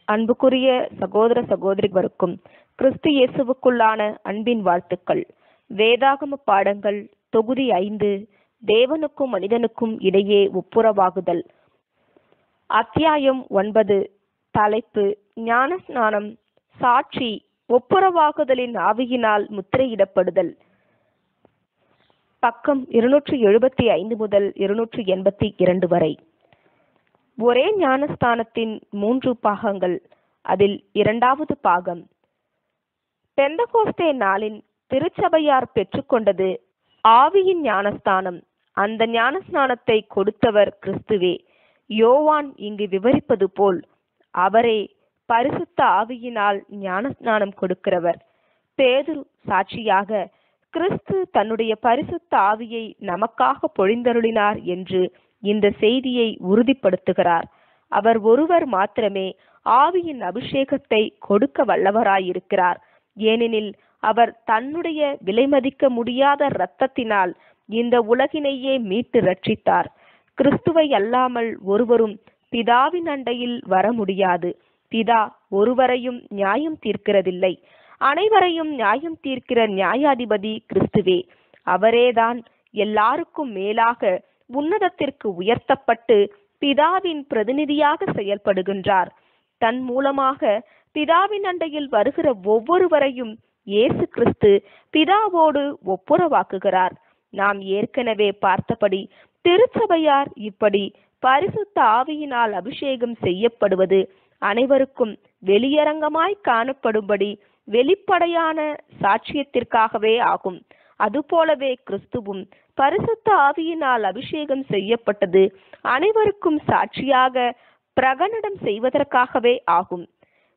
அன்புக்குரிய சகோதர சகோதரிவருக்கும் கிறிஸ்து இயேசுவுக்குள்ளான அன்பின் வாழ்த்துக்கள் வேதாகம பாடங்கள் தொகுதி ஐந்து தேவனுக்கும் மனிதனுக்கும் இடையே ஒப்புரவாகுதல் அத்தியாயம் ஒன்பது தலைப்பு ஞானஸ்நானம் சாட்சி ஒப்புரவாகுதலின் ஆவியினால் முத்திரையிடப்படுதல் பக்கம் இருநூற்றி எழுபத்தி ஐந்து முதல் இருநூற்றி எண்பத்தி இரண்டு வரை ஒரே ஞானஸ்தானத்தின் மூன்று பாகங்கள் அதில் இரண்டாவது பாகம் பெந்தகோஸ்தே நாளின் திருச்சபையார் பெற்றுக்கொண்டது ஆவியின் ஞானஸ்தானம் அந்த ஞானஸ்நானத்தை கொடுத்தவர் கிறிஸ்துவே யோவான் இங்கு விவரிப்பது போல் அவரே பரிசுத்த ஆவியினால் ஞானஸ்நானம் கொடுக்கிறவர் பேதுரு சாட்சியாக கிறிஸ்து தன்னுடைய பரிசுத்த ஆவியை நமக்காக பொழிந்தருளினார் என்று இந்த செய்தியை உறுதிப்படுத்துகிறார் அவர் ஒருவர் மாத்திரமே ஆவியின் அபிஷேகத்தை கொடுக்க வல்லவராயிருக்கிறார் ஏனெனில் அவர் தன்னுடைய விலைமதிக்க முடியாத இரத்தத்தினால் இந்த உலகினையே மீட்டு ரட்சித்தார் கிறிஸ்துவை அல்லாமல் ஒருவரும் பிதாவின் அண்டையில் வர முடியாது பிதா ஒருவரையும் நியாயம் தீர்க்கிறதில்லை அனைவரையும் நியாயம் தீர்க்கிற நியாயாதிபதி கிறிஸ்துவே அவரேதான் எல்லாருக்கும் மேலாக உன்னதத்திற்கு உயர்த்தப்பட்டு பிதாவின் பிரதிநிதியாக செயல்படுகின்றார் தன் மூலமாக பிதாவின் அண்டையில் வருகிற ஒவ்வொருவரையும் இயேசு கிறிஸ்து பிதாவோடு ஒப்புரவாக்குகிறார் நாம் ஏற்கனவே பார்த்தபடி திருச்சபையார் இப்படி பரிசுத்த ஆவியினால் அபிஷேகம் செய்யப்படுவது அனைவருக்கும் வெளியரங்கமாய் காணப்படும்படி வெளிப்படையான சாட்சியத்திற்காகவே ஆகும் அதுபோலவே கிறிஸ்துவும் பரிசுத்த ஆவியினால் அபிஷேகம் செய்யப்பட்டது அனைவருக்கும் சாட்சியாக பிரகடனம் செய்வதற்காகவே ஆகும்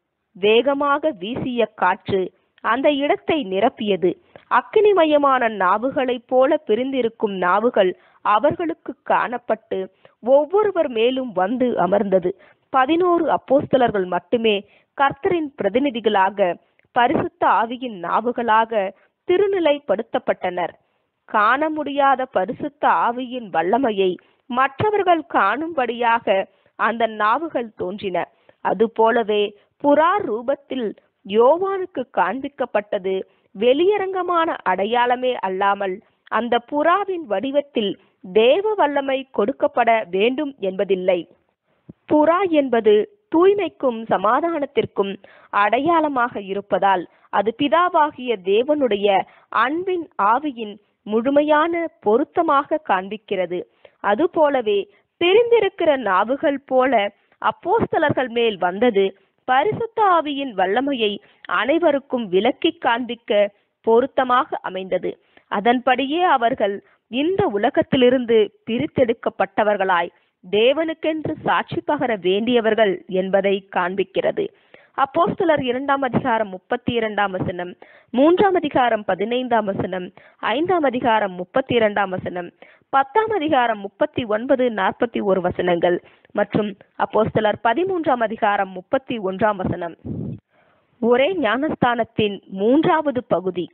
வேகமாக வீசிய காற்று அந்த இடத்தை நிரப்பியது அக்கினிமயமான நாவுகளைப் போல பிரிந்திருக்கும் நாவுகள் அவர்களுக்கு காணப்பட்டு ஒவ்வொருவர் மேலும் வந்து அமர்ந்தது பதினோரு அப்போஸ்தலர்கள் மட்டுமே கர்த்தரின் பிரதிநிதிகளாக பரிசுத்த ஆவியின் நாவுகளாக திருநிலைப்படுத்தப்பட்டனர் காண முடியாத பரிசுத்த ஆவியின் வல்லமையை மற்றவர்கள் காணும்படியாக அந்த நாவுகள் தோன்றின அதுபோலவே புறா ரூபத்தில் யோவானுக்கு காண்பிக்கப்பட்டது வெளியரங்கமான அடையாளமே அல்லாமல் அந்த புறாவின் வடிவத்தில் தேவ வல்லமை கொடுக்கப்பட வேண்டும் என்பதில்லை புறா என்பது தூய்மைக்கும் சமாதானத்திற்கும் அடையாளமாக இருப்பதால் அது பிதாவாகிய தேவனுடைய அன்பின் ஆவியின் முழுமையான பொருத்தமாக காண்பிக்கிறது அதுபோலவே பிரிந்திருக்கிற நாவுகள் போல அப்போஸ்தலர்கள் மேல் வந்தது பரிசுத்த ஆவியின் வல்லமையை அனைவருக்கும் விலக்கி காண்பிக்க பொருத்தமாக அமைந்தது அதன்படியே அவர்கள் இந்த உலகத்திலிருந்து பிரித்தெடுக்கப்பட்டவர்களாய் தேவனுக்கென்று சாட்சி பகர வேண்டியவர்கள் என்பதை காண்பிக்கிறது அப்போஸ்தலர் இரண்டாம் அதிகாரம் முப்பத்தி இரண்டாம் வசனம் மூன்றாம் அதிகாரம் பதினைந்தாம் வசனம் ஐந்தாம் அதிகாரம் முப்பத்தி இரண்டாம் வசனம் பத்தாம் அதிகாரம் முப்பத்தி ஒன்பது நாற்பத்தி ஒரு வசனங்கள் மற்றும் அப்போஸ்தலர் பதிமூன்றாம் அதிகாரம் முப்பத்தி ஒன்றாம் வசனம் ஒரே ஞானஸ்தானத்தின் மூன்றாவது பகுதி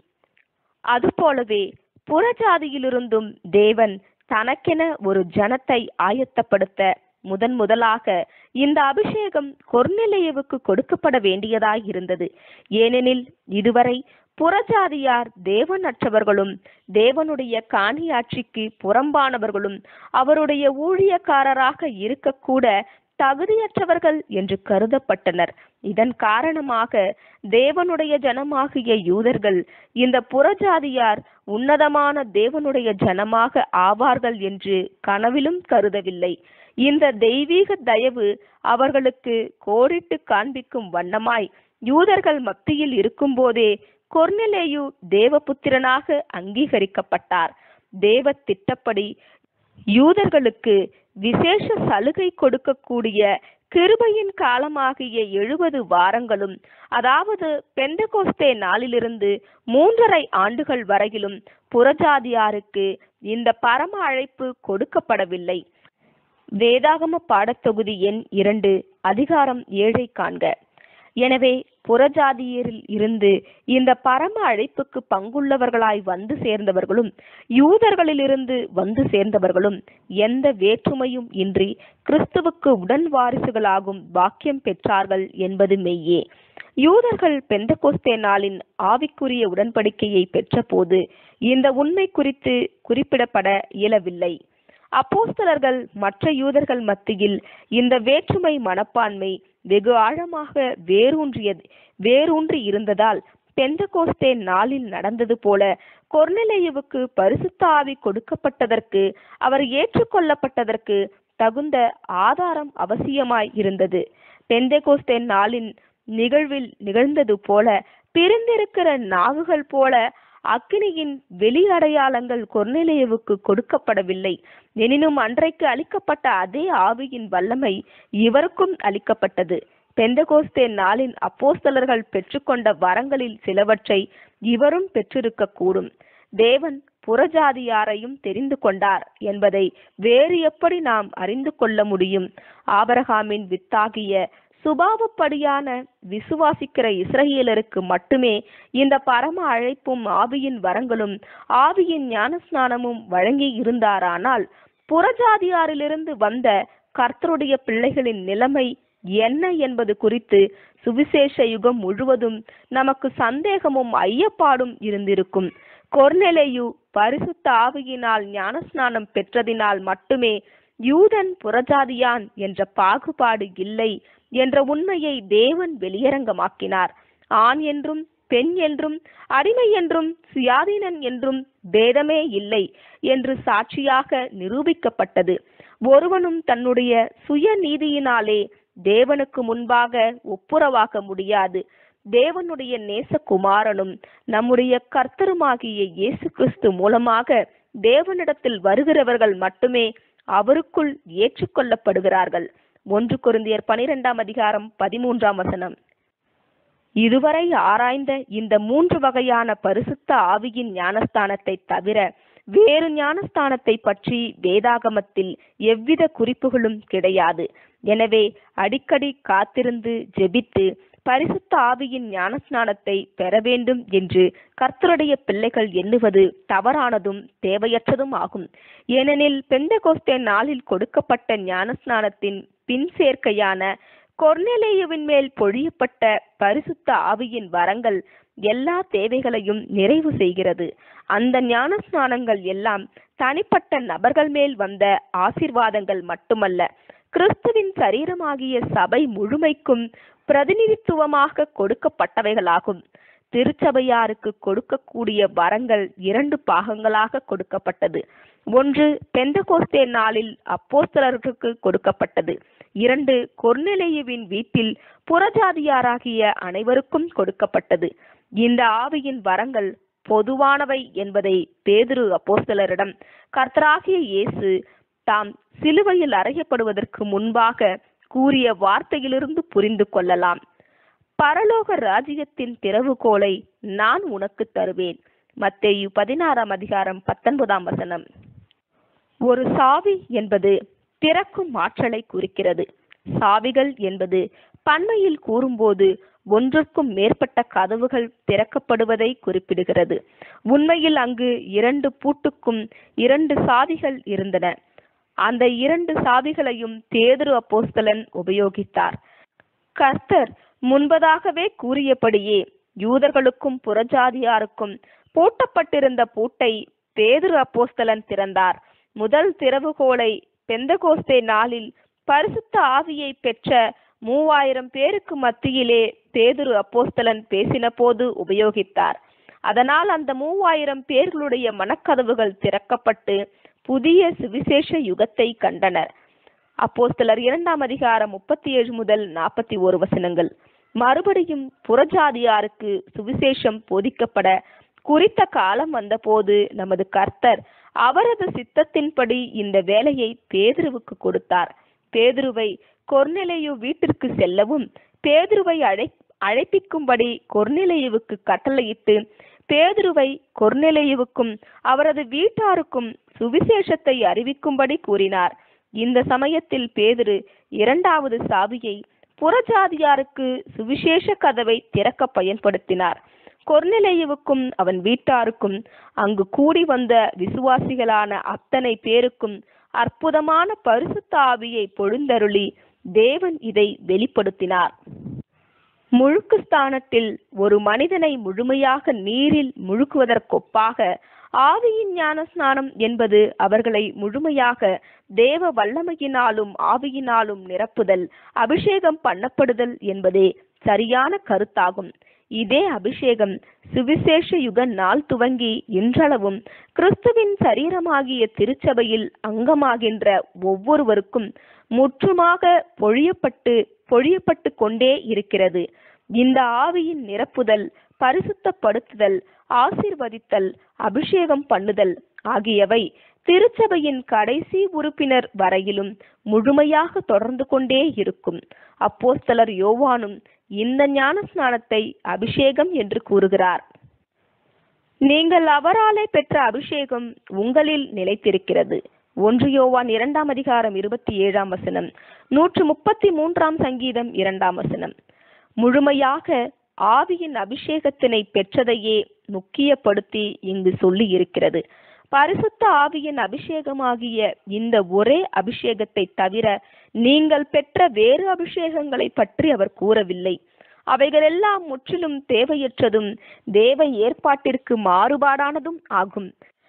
அதுபோலவே புறஜாதியிலிருந்தும் தேவன் தனக்கென ஒரு ஜனத்தை ஆயத்தப்படுத்த முதன் முதலாக இந்த அபிஷேகம் கொர்நிலையவுக்கு கொடுக்கப்பட வேண்டியதாய் இருந்தது ஏனெனில் இதுவரை புறஜாதியார் தேவனற்றவர்களும் தேவனுடைய காணியாட்சிக்கு புறம்பானவர்களும் அவருடைய ஊழியக்காரராக இருக்கக்கூட தகுதியற்றவர்கள் என்று கருதப்பட்டனர் இதன் காரணமாக தேவனுடைய ஜனமாகிய யூதர்கள் இந்த புறஜாதியார் உன்னதமான தேவனுடைய ஜனமாக ஆவார்கள் என்று கனவிலும் கருதவில்லை இந்த தெய்வீக தயவு அவர்களுக்கு கோடிட்டு காண்பிக்கும் வண்ணமாய் யூதர்கள் மத்தியில் இருக்கும்போதே கொர்நிலேயு தேவபுத்திரனாக அங்கீகரிக்கப்பட்டார் தேவ திட்டப்படி யூதர்களுக்கு விசேஷ சலுகை கொடுக்கக்கூடிய கிருபையின் காலமாகிய எழுபது வாரங்களும் அதாவது பெந்தகோஸ்தே நாளிலிருந்து மூன்றரை ஆண்டுகள் வரையிலும் புறஜாதியாருக்கு இந்த பரம அழைப்பு கொடுக்கப்படவில்லை வேதாகம பாடத்தொகுதி எண் இரண்டு அதிகாரம் ஏழை காண்க எனவே புறஜாதியரில் இருந்து இந்த பரம அழைப்புக்கு பங்குள்ளவர்களாய் வந்து சேர்ந்தவர்களும் யூதர்களிலிருந்து வந்து சேர்ந்தவர்களும் எந்த வேற்றுமையும் இன்றி கிறிஸ்துவுக்கு உடன் வாரிசுகளாகும் பாக்கியம் பெற்றார்கள் என்பது மெய்யே யூதர்கள் பெந்தகோஸ்தே நாளின் ஆவிக்குரிய உடன்படிக்கையை பெற்றபோது இந்த உண்மை குறித்து குறிப்பிடப்பட இயலவில்லை அப்போஸ்தலர்கள் மற்ற யூதர்கள் மத்தியில் இந்த வேற்றுமை மனப்பான்மை வெகு ஆழமாக வேரூன்றியது வேரூன்றி இருந்ததால் பெந்தகோஸ்தே நாளில் நடந்தது போல கொர்நெலேயுவுக்கு பரிசுத்த ஆவி கொடுக்கப்பட்டதற்கு அவர் ஏற்றுக்கொள்ளப்பட்டதற்கு தகுந்த ஆதாரம் அவசியமாய் இருந்தது பெந்தகோஸ்தே நாளின் நிகழ்வில் நிகழ்ந்தது போல பிரிந்திருக்கிற நாவுகள் போல அக்கினியின் வெளி அடையாளங்கள் கொர்நேலியுவுக்கு கொடுக்கப்படவில்லை எனினும் அன்றைக்கு அளிக்கப்பட்ட அதே ஆவியின் வல்லமை இவருக்கும் அளிக்கப்பட்டது பெந்தகோஸ்தே நாளின் அப்போஸ்தலர்கள் பெற்றுக்கொண்ட வரங்களில் சிலவற்றை இவரும் பெற்றிருக்க கூடும் தேவன் புறஜாதியாரையும் தெரிந்து கொண்டார் என்பதை வேறு எப்படி நாம் அறிந்து கொள்ள முடியும் ஆபரகாமின் வித்தாகிய சுபாவப்படியான விசுவாசிக்கிற இஸ்ரவேலருக்கு மட்டுமே இந்த பரம அழைப்பும் ஆவியின் வரங்களும் ஆவியின் ஞானஸ்நானமும் வழங்கி இருந்தாரானால் புறஜாதியாரிலிருந்து வந்த கர்த்தருடைய பிள்ளைகளின் நிலைமை என்ன என்பது குறித்து சுவிசேஷ யுகம் முழுவதும் நமக்கு சந்தேகமும் ஐயப்பாடும் இருந்திருக்கும் கொர்நெலேயு பரிசுத்த ஆவியினால் ஞானஸ்நானம் பெற்றதினால் மட்டுமே யூதன் புறஜாதியான் என்ற பாகுபாடு இல்லை என்ற உண்மையை தேவன் வெளியரங்கமாக்கினார் ஆண் என்றும் பெண் என்றும் அடிமை என்றும் சுயாதீனன் என்றும் பேதமே இல்லை என்று சாட்சியாக நிரூபிக்கப்பட்டது ஒருவனும் தன்னுடைய சுய நீதியினாலே தேவனுக்கு முன்பாக ஒப்புரவாக முடியாது தேவனுடைய நேசகுமாரனும் நம்முடைய கர்த்தருமாகிய இயேசு கிறிஸ்து மூலமாக தேவனிடத்தில் வருகிறவர்கள் மட்டுமே அவருக்குள் ஏற்றுக்கொள்ளப்படுகிறார்கள் ஒன்று கொரிந்தியர் பனிரெண்டாம் அதிகாரம் பதிமூன்றாம் வசனம் இதுவரை ஆராய்ந்த இந்த மூன்று வகையான பரிசுத்த ஆவியின் ஞானஸ்தானத்தை தவிர வேறு ஞானஸ்தானத்தை பற்றி வேதாகமத்தில் எவ்வித குறிப்புகளும் கிடையாது எனவே அடிக்கடி காத்திருந்து ஜெபித்து பரிசுத்த ஆவியின் ஞானஸ்நானத்தை பெற வேண்டும் என்று கர்த்தருடைய பிள்ளைகள் எண்ணுவது தவறானதும் தேவையற்றதும் ஆகும் ஏனெனில் பெந்தகோஸ்தே நாளில் கொடுக்கப்பட்ட ஞானஸ்நானத்தின் பின் சேர்க்கையான கொர்நேலேயுவின் மேல் பொழியப்பட்ட பரிசுத்த ஆவியின் வரங்கள் எல்லா தேவைகளையும் நிறைவு செய்கிறது அந்த ஞானஸ்நானங்கள் எல்லாம் தனிப்பட்ட நபர்கள் மேல் வந்த ஆசிர்வாதங்கள் மட்டுமல்ல கிறிஸ்துவின் சரீரமாகிய சபை முழுமைக்கும் பிரதிநிதித்துவமாக கொடுக்கப்பட்டவைகளாகும் திருச்சபையாருக்கு கொடுக்கக்கூடிய வரங்கள் இரண்டு பாகங்களாக கொடுக்கப்பட்டது ஒன்று பெந்தகோஸ்தே நாளில் அப்போஸ்தலர்களுக்கு கொடுக்கப்பட்டது இரண்டு கொர்நெலேயுவின் வீட்டில் புறஜாதியாராகிய அனைவருக்கும் கொடுக்கப்பட்டது இந்த ஆவியின் வரங்கள் பொதுவானவை என்பதை பேதுரு அப்போஸ்தலரிடம் கர்த்தராகிய இயேசு தாம் சிலுவையில் அறையப்படுவதற்கு முன்பாக கூறிய வார்த்தையிலிருந்து புரிந்து கொள்ளலாம் பரலோக ராஜ்யத்தின் திறவுகோலை நான் உனக்கு தருவேன் மத்தேயு பதினாறாம் அதிகாரம் பத்தொன்பதாம் வசனம் ஒரு சாவி என்பது திறக்கும் ஆற்றலை குறிக்கிறது சாவிகள் என்பது பன்மையில் கூறும்போது ஒன்றுக்கும் மேற்பட்ட கதவுகள் திறக்கப்படுவதை குறிப்பிடுகிறது உண்மையில் அங்கு இரண்டு பூட்டுக்கும் இரண்டு சாவிகள் இருந்தன அந்த இரண்டு சாவிகளையும் தேதுரு அப்போஸ்தலன் உபயோகித்தார் கர்த்தர் முன்பதாகவே கூறியபடியே யூதர்களுக்கும் புறஜாதியாருக்கும் பூட்டப்பட்டிருந்த பூட்டை பேதுரு அப்போஸ்தலன் திறந்தார் முதல் திறவுகோலை பெந்தகோஸ்தே நாளில் பரிசுத்த ஆவியை பெற்ற மூவாயிரம் பேருக்கு மத்தியிலே பேதுரு அப்போஸ்தலன் பேசின போது உபயோகித்தார் அதனால் அந்த மூவாயிரம் பேர்களுடைய மனக்கதவுகள் திறக்கப்பட்டு புதிய சுவிசேஷ யுகத்தை கண்டனர் அப்போஸ்தலர் இரண்டாம் அதிகாரம் முப்பத்தி ஏழு முதல் நாற்பத்தி ஒரு வசனங்கள் மறுபடியும் புறஜாதியாருக்கு சுவிசேஷம் போதிக்கப்பட குறித்த காலம் வந்தபோது நமது கர்த்தர் அவரது சித்தத்தின்படி இந்த வேலையை பேதுருவுக்கு கொடுத்தார் பேதுருவை கொர்நிலையு வீட்டிற்கு செல்லவும் பேதுருவை அழை அழைப்பிக்கும்படி கொர்நிலையுவுக்கு கட்டளையிட்டு பேதுருவை கொர்நிலையுவுக்கும் அவரது வீட்டாருக்கும் சுவிசேஷத்தை அறிவிக்கும்படி கூறினார் இந்த சமயத்தில் பேதுரு இரண்டாவது சாவியை புறஜாதியாருக்கு சுவிசேஷ கதவை திறக்க பயன்படுத்தினார் கொர்நிலேயுவுக்கும் அவன் வீட்டாருக்கும் அங்கு கூடி வந்த விசுவாசிகளான அத்தனை பேருக்கும் அற்புதமான பரிசுத்த ஆவியை பொழுந்தருளி தேவன் இதை வெளிப்படுத்தினார் முழுக்கு ஸ்தானத்தில் ஒரு மனிதனை முழுமையாக நீரில் முழுக்குவதற்கொப்பாக ஆவியின் ஞானஸ்நானம் என்பது அவர்களை முழுமையாக தேவ வல்லமையினாலும் ஆவியினாலும் நிரப்புதல் அபிஷேகம் பண்ணப்படுதல் என்பதே சரியான கருத்தாகும் இதே அபிஷேகம் சுவிசேஷ யுக நாள் துவங்கி இன்றளவும் கிறிஸ்துவின் சரீரமாகிய திருச்சபையில் அங்கமாகின்ற ஒவ்வொருவருக்கும் முற்றுமாக பொழியப்பட்டு பொழியப்பட்டு கொண்டே இருக்கிறது இந்த ஆவியின் நிரப்புதல் பரிசுத்தப்படுத்துதல் ஆசீர்வதித்தல் அபிஷேகம் பண்ணுதல் ஆகியவை திருச்சபையின் கடைசி உறுப்பினர் வரையிலும் முழுமையாக தொடர்ந்து கொண்டே இருக்கும் அப்போஸ்தலர் யோவானும் இந்த ஞான ஸ்நானத்தை அபிஷேகம் என்று கூறுகிறார் நீங்கள் அவராலே பெற்ற அபிஷேகம் உங்களில் நிலைத்திருக்கிறது ஒன்று யோவான் இரண்டாம் அதிகாரம் இருபத்தி ஏழாம் வசனம் நூற்று முப்பத்தி மூன்றாம் சங்கீதம் இரண்டாம் வசனம் முழுமையாக ஆவியின் அபிஷேகத்தினை பெற்றதையே முக்கியப்படுத்தி இங்கு சொல்லி இருக்கிறது பரிசுத்த ஆவியின் அபிஷேகமாகிய இந்த ஒரே அபிஷேகத்தை தவிர நீங்கள் பெற்ற வேறு அபிஷேகங்களை பற்றி அவர் கூறவில்லை அவைகளெல்லாம் முற்றிலும் தேவையற்றதும் தேவ ஏற்பாட்டிற்கு மாறுபாடானதும் ஆகும்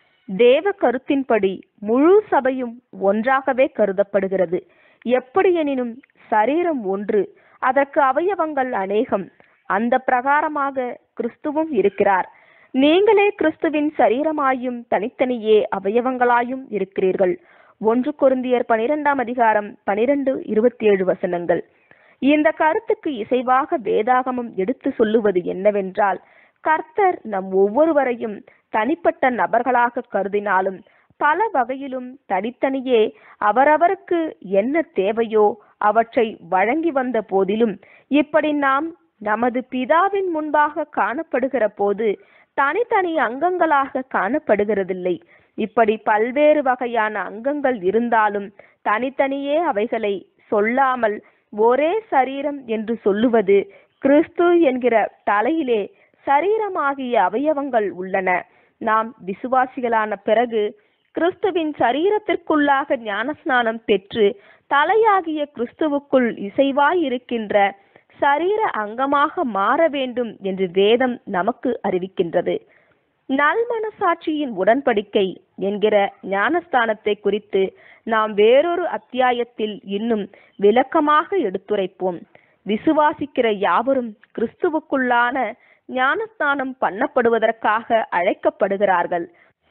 தேவ கருத்தின்படி முழு சபையும் ஒன்றாகவே கருதப்படுகிறது எப்படியெனினும் சரீரம் ஒன்று அதற்கு அவயவங்கள் அநேகம் அந்த பிரகாரமாக கிறிஸ்துவும் இருக்கிறார் நீங்களே கிறிஸ்துவின் சரீரமாயும் தனித்தனியே அவயவங்களாயும் இருக்கிறீர்கள் ஒன்று கொருந்தியர் பனிரெண்டாம் அதிகாரம் பனிரெண்டு இருபத்தி ஏழு வசனங்கள் இந்த கருத்துக்கு இசைவாக வேதாகமம் எடுத்து சொல்லுவது என்னவென்றால் கர்த்தர் நம் ஒவ்வொருவரையும் தனிப்பட்ட நபர்களாக கருதினாலும் பல வகையிலும் தனித்தனியே அவரவருக்கு என்ன தேவையோ அவற்றை வழங்கி வந்த போதிலும் இப்படி நாம் நமது பிதாவின் முன்பாக காணப்படுகிற போது தனித்தனி அங்கங்களாக காணப்படுகிறதில்லை இப்படி பல்வேறு வகையான அங்கங்கள் இருந்தாலும் தனித்தனியே அவைகளை சொல்லாமல் ஒரே சரீரம் என்று சொல்லுவது கிறிஸ்து என்கிற தலையிலே சரீரமாகிய அவயவங்கள் உள்ளன நாம் விசுவாசிகளான பிறகு கிறிஸ்துவின் சரீரத்திற்குள்ளாக ஞானஸ்நானம் பெற்று தலையாகிய கிறிஸ்துவுக்குள் இசைவாய் இருக்கின்ற சரீர அங்கமாக மாற வேண்டும் என்று வேதம் நமக்கு அறிவிக்கின்றது நல்மனசாட்சியின் உடன்படிக்கை என்கிற ஞானஸ்தானத்தை குறித்து நாம் வேறொரு அத்தியாயத்தில் இன்னும் விளக்கமாக எடுத்துரைப்போம் விசுவாசிக்கிற யாவரும் கிறிஸ்துவுக்குள்ளான ஞானஸ்தானம் பண்ணப்படுவதற்காக அழைக்கப்படுகிறார்கள்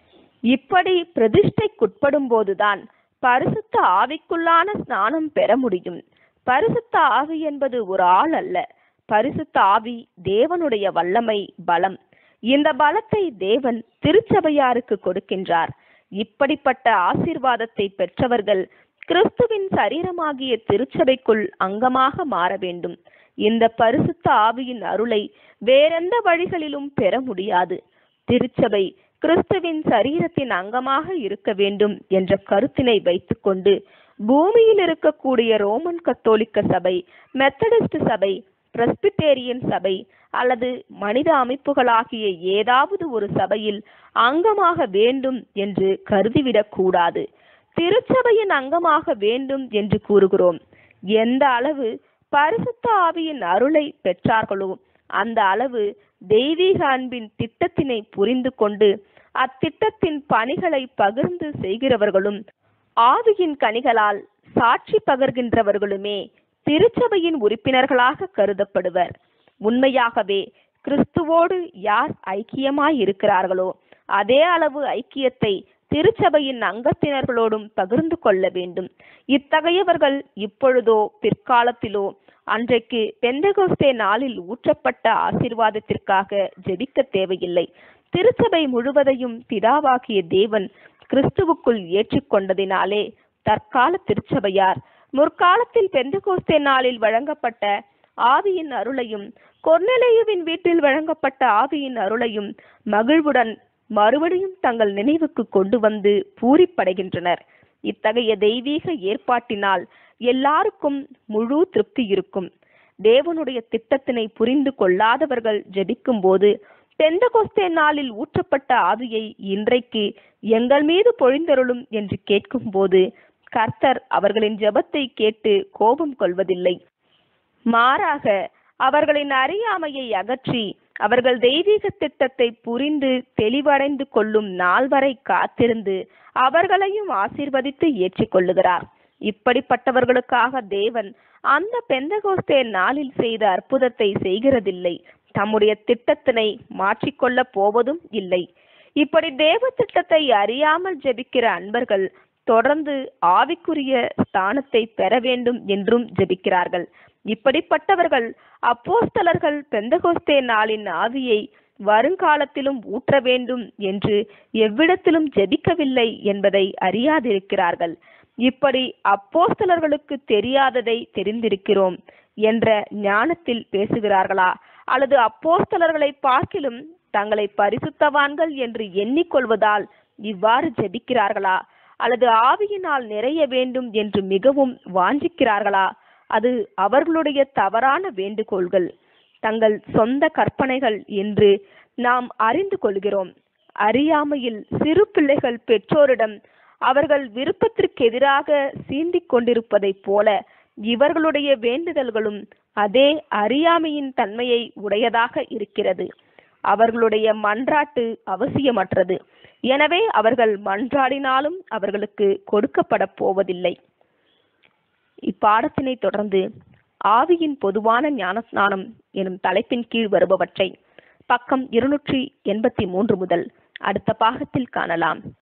இப்படி பிரதிஷ்டைக்குட்படும் போதுதான் பரிசுத்த ஆவிக்குள்ளான ஸ்நானம் பெற முடியும் பரிசுத்த ஆவி என்பது ஒரு ஆள் அல்ல பரிசுத்த ஆவி தேவனுடைய வல்லமை பலம் இந்த பலத்தை தேவன் திருச்சபையாருக்கு கொடுக்கின்றார் இப்படிப்பட்ட ஆசீர்வாதத்தை பெற்றவர்கள் கிறிஸ்துவின் சரீரமாகிய திருச்சபைக்குள் அங்கமாக மாற வேண்டும் இந்த பரிசுத்த ஆவியின் அருளை வேறெந்த வழிகளிலும் பெற முடியாது திருச்சபை கிறிஸ்துவின் சரீரத்தின் அங்கமாக இருக்க வேண்டும் என்ற கருத்தினை வைத்துக்கொண்டு பூமியில் இருக்கக்கூடிய ரோமன் கத்தோலிக்க சபை மெத்தடிஸ்ட் சபை பிரஸ்பிட்டேரியன் சபை அல்லது மனித அமைப்புகளாகிய ஏதாவது ஒரு சபையில் அங்கமாக வேண்டும் என்று கருதிவிடக் கூடாது திருச்சபையின் அங்கமாக வேண்டும் என்று கூறுகிறோம் எந்த அளவு பரிசுத்த ஆவியின் அருளை பெற்றார்களோ அந்த அளவு தெய்வீக அன்பின் திட்டத்தினை புரிந்து கொண்டு அத்திட்டத்தின் பணிகளை பகிர்ந்து செய்கிறவர்களும் ஆவியின் கனிகளால் சாட்சி பகர்கின்றவர்களுமே திருச்சபையின் உறுப்பினர்களாக கருதப்படுவர் உண்மையாகவே கிறிஸ்துவோடு யார் ஐக்கியமாய் இருக்கிறார்களோ அதே அளவு ஐக்கியத்தை திருச்சபையின் அங்கத்தினர்களோடும் பகிர்ந்து கொள்ள வேண்டும் இத்தகையவர்கள் இப்பொழுதோ பிற்காலத்திலோ அன்றைக்கு பெந்தகோஸ்தே நாளில் ஊற்றப்பட்ட ஆசீர்வாதத்திற்காக ஜெபிக்க தேவையில்லை திருச்சபை முழுவதையும் பிதாவாகிய தேவன் கிறிஸ்துவுக்குள் ஏற்றுக்கொண்டதினாலே தற்கால திருச்சபையார் முற்காலத்தில் பெந்தகோஸ்தே நாளில் வழங்கப்பட்ட ஆவியின் அருளையும் கொர்நெலேயுவின் வீட்டில் வழங்கப்பட்ட ஆவியின் அருளையும் மகிழ்வுடன் மறுபடியும் தங்கள் நினைவுக்கு கொண்டு வந்து பூரிப்படைகின்றனர் இத்தகைய தெய்வீக ஏற்பாட்டினால் எல்லாருக்கும் முழு திருப்தி இருக்கும் தேவனுடைய திட்டத்தினை புரிந்து கொள்ளாதவர்கள் ஜெபிக்கும் போது பெந்தகோஸ்தே நாளில் ஊற்றப்பட்ட ஆவியை இன்றைக்கு எங்கள் மீது பொழிந்தருளும் என்று கேட்கும்போது கர்த்தர் அவர்களின் ஜெபத்தை கேட்டு கோபம் கொள்வதில்லை மாறாக அவர்களின் அறியாமையை அகற்றி அவர்கள் தெய்வீக திட்டத்தை புரிந்து தெளிவடைந்து கொள்ளும் நாள் வரை காத்திருந்து அவர்களையும் ஆசீர்வதித்து ஏற்றுக்கொள்ளுகிறார் இப்படிப்பட்டவர்களுக்காக தேவன் அந்த பெந்தகோஸ்தே நாளில் செய்த அற்புதத்தை செய்கிறதில்லை தம்முடைய திட்டத்தினை மாற்றிக்கொள்ளப் போவதும் இல்லை இப்படி தேவ திட்டத்தை அறியாமல் ஜெபிக்கிற அன்பர்கள் தொடர்ந்து ஆவிக்குரிய ஸ்தானத்தை பெற வேண்டும் என்றும் ஜெபிக்கிறார்கள் இப்படிப்பட்டவர்கள் அப்போஸ்தலர்கள் பெந்தகோஸ்தே நாளின் ஆவியை வருங்காலத்திலும் ஊற்ற வேண்டும் என்று எவ்விடத்திலும் ஜெபிக்கவில்லை என்பதை அறியாதிருக்கிறார்கள் இப்படி அப்போஸ்தலர்களுக்கு தெரியாததை தெரிந்திருக்கிறோம் என்ற ஞானத்தில் பேசுகிறார்களா அல்லது அப்போஸ்தலர்களை பார்க்கிலும் தங்களை பரிசுத்தவான்கள் என்று எண்ணிக்கொள்வதால் இவ்வாறு ஜெபிக்கிறார்களா அல்லது ஆவியினால் நிறைய வேண்டும் என்று மிகவும் வாஞ்சிக்கிறார்களா அது அவர்களுடைய தவறான வேண்டுகோள்கள் தங்கள் சொந்த கற்பனைகள் என்று நாம் அறிந்து கொள்கிறோம் அறியாமையில் சிறு பிள்ளைகள் பெற்றோரிடம் அவர்கள் விருப்பத்திற்கு எதிராக சீண்டிக் கொண்டிருப்பதைப் போல இவர்களுடைய வேண்டுதல்களும் அதே அறியாமையின் தன்மையை உடையதாக இருக்கிறது அவர்களுடைய மன்றாட்டு அவசியமற்றது எனவே அவர்கள் மன்றாடினாலும் அவர்களுக்கு கொடுக்கப்பட போவதில்லை இப்பாடத்தினை தொடர்ந்து ஆவியின் பொதுவான ஞானஸ்நானம் எனும் தலைப்பின் கீழ் வருபவற்றை பக்கம் இருநூற்றி எண்பத்தி மூன்று முதல் அடுத்த பாகத்தில் காணலாம்